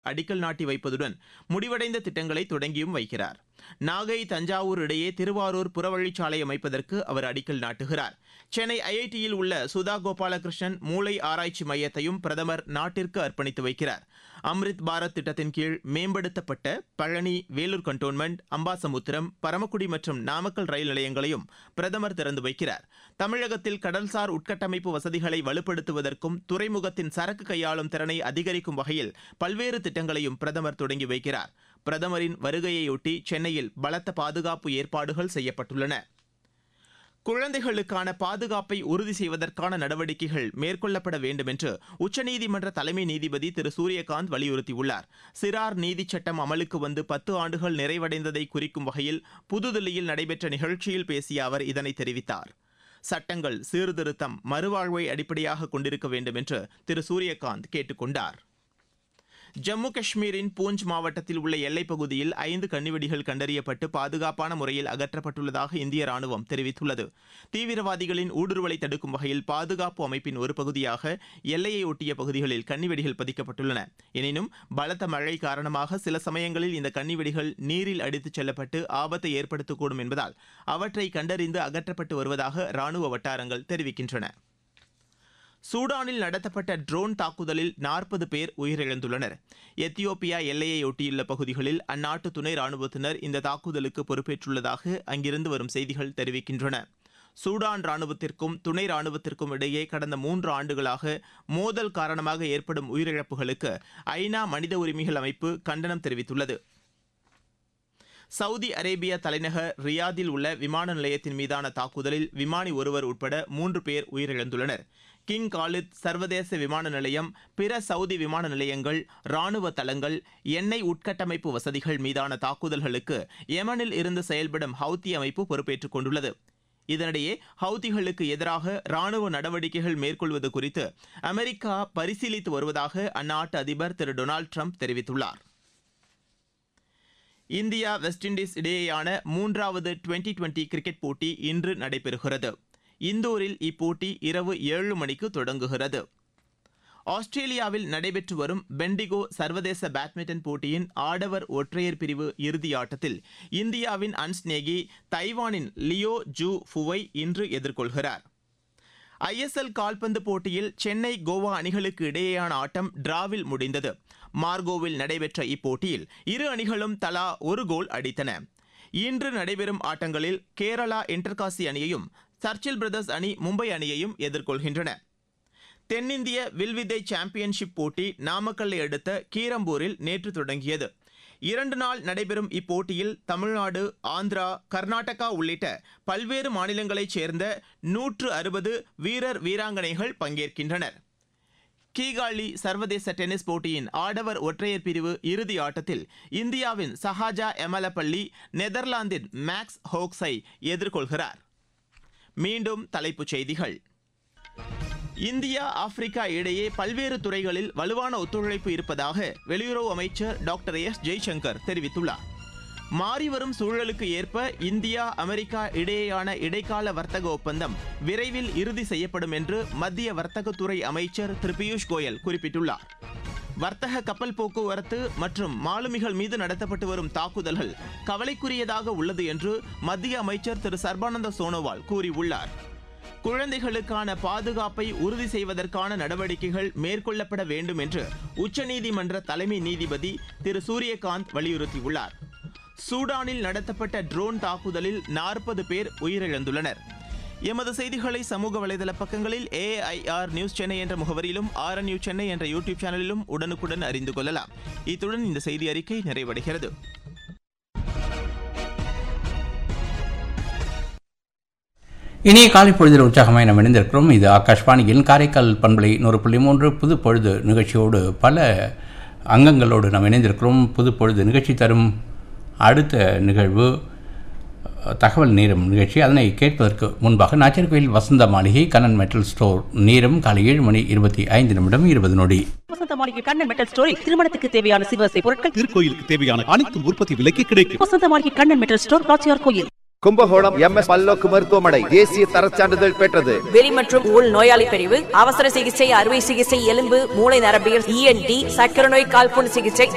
அடிக்கல் நாட்டி வைப்பதுடன் முடிவடைந்த திட்டங்களை தொடங்கியும் வைக்கிறார் நாகை தஞ்சாவூர் இடையே திருவாரூர் புறவழிச்சாலை அமைப்பதற்கு அவர் அடிக்கல் நாட்டுகிறார் சென்னை ஐஐடியில் உள்ள சுதா கோபாலகிருஷ்ணன் மூளை ஆராய்ச்சி மையத்தையும் பிரதமர் நாட்டிற்கு அர்ப்பணித்து வைக்கிறார் அம்ரித் பாரத் திட்டத்தின் கீழ் மேம்படுத்தப்பட்ட பழனி வேலூர் கண்டோன்மெண்ட் அம்பாசமுத்திரம் பரமக்குடி மற்றும் நாமக்கல் ரயில் நிலையங்களையும் பிரதமர் திறந்து வைக்கிறார் தமிழகத்தில் கடல்சார் உட்கட்டமைப்பு வசதிகளை வலுப்படுத்துவதற்கும் துறைமுகத்தின் சரக்கு கையாளும் திறனை அதிகரிக்கும் வகையில் பல்வேறு திட்டங்களையும் பிரதமர் தொடங்கி வைக்கிறார் பிரதமரின் வருகையையொட்டி சென்னையில் பலத்த பாதுகாப்பு ஏற்பாடுகள் செய்யப்பட்டுள்ளன குழந்தைகளுக்கான பாதுகாப்பை உறுதி செய்வதற்கான நடவடிக்கைகள் மேற்கொள்ளப்பட வேண்டும் என்று உச்சநீதிமன்ற தலைமை நீதிபதி திரு சூரியகாந்த் வலியுறுத்தியுள்ளார் சிறார் நீதிச் சட்டம் அமலுக்கு வந்து பத்து ஆண்டுகள் நிறைவடைந்ததை குறிக்கும் வகையில் புதுதில்லியில் நடைபெற்ற நிகழ்ச்சியில் பேசிய அவர் இதனை தெரிவித்தார் சட்டங்கள் சீர்திருத்தம் மறுவாழ்வை அடிப்படையாக கொண்டிருக்க வேண்டும் என்று திரு சூரியகாந்த் கேட்டுக் கொண்டார் ஜம்மு காஷ்மீரின் பூஞ்ச் மாவட்டத்தில் உள்ள எல்லைப் பகுதியில் ஐந்து கன்னிவெடிகள் கண்டறியப்பட்டு பாதுகாப்பான முறையில் அகற்றப்பட்டுள்ளதாக இந்திய ராணுவம் தெரிவித்துள்ளது தீவிரவாதிகளின் ஊடுருவலை தடுக்கும் வகையில் பாதுகாப்பு அமைப்பின் ஒரு பகுதியாக எல்லையை ஒட்டிய பகுதிகளில் கன்னிவெடிகள் பதிக்கப்பட்டுள்ளன எனினும் பலத்த மழை காரணமாக சில சமயங்களில் இந்த கன்னிவெடிகள் நீரில் அடித்துச் செல்லப்பட்டு ஆபத்தை ஏற்படுத்தக்கூடும் என்பதால் அவற்றை கண்டறிந்து அகற்றப்பட்டு வருவதாக ராணுவ வட்டாரங்கள் தெரிவிக்கின்றன சூடானில் நடத்தப்பட்ட ட்ரோன் தாக்குதலில் நாற்பது பேர் உயிரிழந்துள்ளனர் எத்தியோப்பியா எல்லையை ஒட்டியுள்ள பகுதிகளில் அந்நாட்டு துணை ராணுவத்தினர் இந்த தாக்குதலுக்கு பொறுப்பேற்றுள்ளதாக அங்கிருந்து வரும் செய்திகள் தெரிவிக்கின்றன சூடான் ராணுவத்திற்கும் துணை ராணுவத்திற்கும் இடையே கடந்த மூன்று ஆண்டுகளாக மோதல் காரணமாக ஏற்படும் உயிரிழப்புகளுக்கு ஐநா மனித உரிமைகள் அமைப்பு கண்டனம் தெரிவித்துள்ளது சவுதி அரேபியா தலைநகர் ரியாதில் உள்ள விமான நிலையத்தின் மீதான தாக்குதலில் விமானி ஒருவர் உட்பட மூன்று பேர் உயிரிழந்துள்ளனர் கிங் காலித் சர்வதேச விமான நிலையம் பிற சவுதி விமான நிலையங்கள் ராணுவ தளங்கள் எண்ணெய் உட்கட்டமைப்பு வசதிகள் மீதான தாக்குதல்களுக்கு யெமனில் இருந்து செயல்படும் ஹவுத்தி அமைப்பு பொறுப்பேற்றுக் கொண்டுள்ளது இதனிடையே ஹவுதிகளுக்கு எதிராக ராணுவ நடவடிக்கைகள் மேற்கொள்வது குறித்து அமெரிக்கா பரிசீலித்து வருவதாக அந்நாட்டு அதிபர் திரு டொனால்டு ட்ரம்ப் தெரிவித்துள்ளார் இந்தியா வெஸ்ட் இண்டீஸ் இடையேயான மூன்றாவது டுவெண்டி டுவெண்டி கிரிக்கெட் போட்டி இன்று நடைபெறுகிறது இந்தூரில் இப்போட்டி இரவு ஏழு மணிக்கு தொடங்குகிறது ஆஸ்திரேலியாவில் நடைபெற்று வரும் பெண்டிகோ சர்வதேச பேட்மிண்டன் போட்டியின் ஆடவர் ஒற்றையர் பிரிவு இறுதி ஆட்டத்தில் இந்தியாவின் அன்ஸ்நேகி தைவானின் லியோ ஜூ ஃபுவை இன்று எதிர்கொள்கிறார் ஐஎஸ்எல் கால்பந்து போட்டியில் சென்னை கோவா அணிகளுக்கு இடையேயான ஆட்டம் டிராவில் முடிந்தது மார்கோவில் நடைபெற்ற இப்போட்டியில் இரு அணிகளும் தலா ஒரு கோல் அடித்தன இன்று நடைபெறும் ஆட்டங்களில் கேரளா இன்டர்காசி அணியையும் சர்ச்சில் பிரதர்ஸ் அணி மும்பை அணியையும் எதிர்கொள்கின்றன தென்னிந்திய வில்வித்தை சாம்பியன்ஷிப் போட்டி நாமக்கல்லை அடுத்த கீரம்பூரில் நேற்று தொடங்கியது இரண்டு நாள் நடைபெறும் இப்போட்டியில் தமிழ்நாடு ஆந்திரா கர்நாடகா உள்ளிட்ட பல்வேறு மாநிலங்களைச் சேர்ந்த நூற்று அறுபது வீரர் வீராங்கனைகள் பங்கேற்கின்றனர் கீகாலி சர்வதேச டென்னிஸ் போட்டியின் ஆடவர் ஒற்றையர் பிரிவு இறுதி ஆட்டத்தில் இந்தியாவின் சஹாஜா எமலப்பள்ளி நெதர்லாந்தின் மேக்ஸ் ஹோக்ஸை எதிர்கொள்கிறார் மீண்டும் தலைப்புச் செய்திகள் இந்தியா ஆப்பிரிக்கா இடையே பல்வேறு துறைகளில் வலுவான ஒத்துழைப்பு இருப்பதாக வெளியுறவு அமைச்சர் டாக்டர் எஸ் ஜெய்சங்கர் தெரிவித்துள்ளார் மாறிவரும் சூழலுக்கு ஏற்ப இந்தியா அமெரிக்கா இடையேயான இடைக்கால வர்த்தக ஒப்பந்தம் விரைவில் இறுதி செய்யப்படும் என்று மத்திய வர்த்தகத்துறை அமைச்சர் திரு பியூஷ் கோயல் குறிப்பிட்டுள்ளார் வர்த்தக கப்பல் போக்குவரத்து மற்றும் மாலுமிகள் மீது நடத்தப்பட்டு வரும் தாக்குதல்கள் கவலைக்குரியதாக உள்ளது என்று மத்திய அமைச்சர் திரு சர்பானந்த சோனோவால் கூறியுள்ளார் குழந்தைகளுக்கான பாதுகாப்பை உறுதி செய்வதற்கான நடவடிக்கைகள் மேற்கொள்ளப்பட வேண்டும் என்று உச்சநீதிமன்ற தலைமை நீதிபதி திரு சூரியகாந்த் வலியுறுத்தியுள்ளார் சூடானில் நடத்தப்பட்ட ட்ரோன் தாக்குதலில் நாற்பது பேர் உயிரிழந்துள்ளனர் எமது செய்திகளை சமூக வலைதள பக்கங்களில் ஏஐஆர் நியூஸ் சென்னை என்ற முகவரியிலும் ஆர் நியூஸ் சென்னை என்ற யூடியூப் சேனலிலும் உடனுக்குடன் அறிந்து கொள்ளலாம் இத்துடன் இந்த செய்தி அறிக்கை நிறைவடைகிறது இனிய காலை பொழுதில் உற்சாகமாய் நாம் இணைந்திருக்கிறோம் இது ஆகாஷ்வாணியின் காரைக்கால் பண்பலை நூறு புள்ளி மூன்று புது பொழுது நிகழ்ச்சியோடு பல அங்கங்களோடு நாம் இணைந்திருக்கிறோம் புது பொழுது நிகழ்ச்சி தரும் அடுத்த நிகழ்வு தகவல் நேரம் நிகழ்ச்சி அதனை கேட்பதற்கு முன்பாக நாச்சர்கோயில் வசந்த மாளிகை கண்ணன் மெட்டல் ஸ்டோர் நேரம் காலை ஏழு மணி இருபத்தி ஐந்து நிமிடம் இருபது நொடி வசந்த மாளிகை கண்ணன் மெட்டல் ஸ்டோரில் திருமணத்துக்கு தேவையான சிவசை பொருட்கள் திருக்கோயிலுக்கு தேவையான அனைத்து உற்பத்தி விலைக்கு கிடைக்கும் வசந்த மாளிகை கண்ணன் மெட்டல் ஸ்டோர் காட்சியார் கோயில் கும்பகோணம் எம் எஸ் பல்லோக்கு மருத்துவமனை தேசிய தரச்சான்றிதழ் பெற்றது வெளி மற்றும் உள் நோயாளி பிரிவு அவசர சிகிச்சை அறுவை சிகிச்சை எலும்பு மூளை நரம்பியல் இஎன்டி சக்கர நோய் கால்புண் சிகிச்சை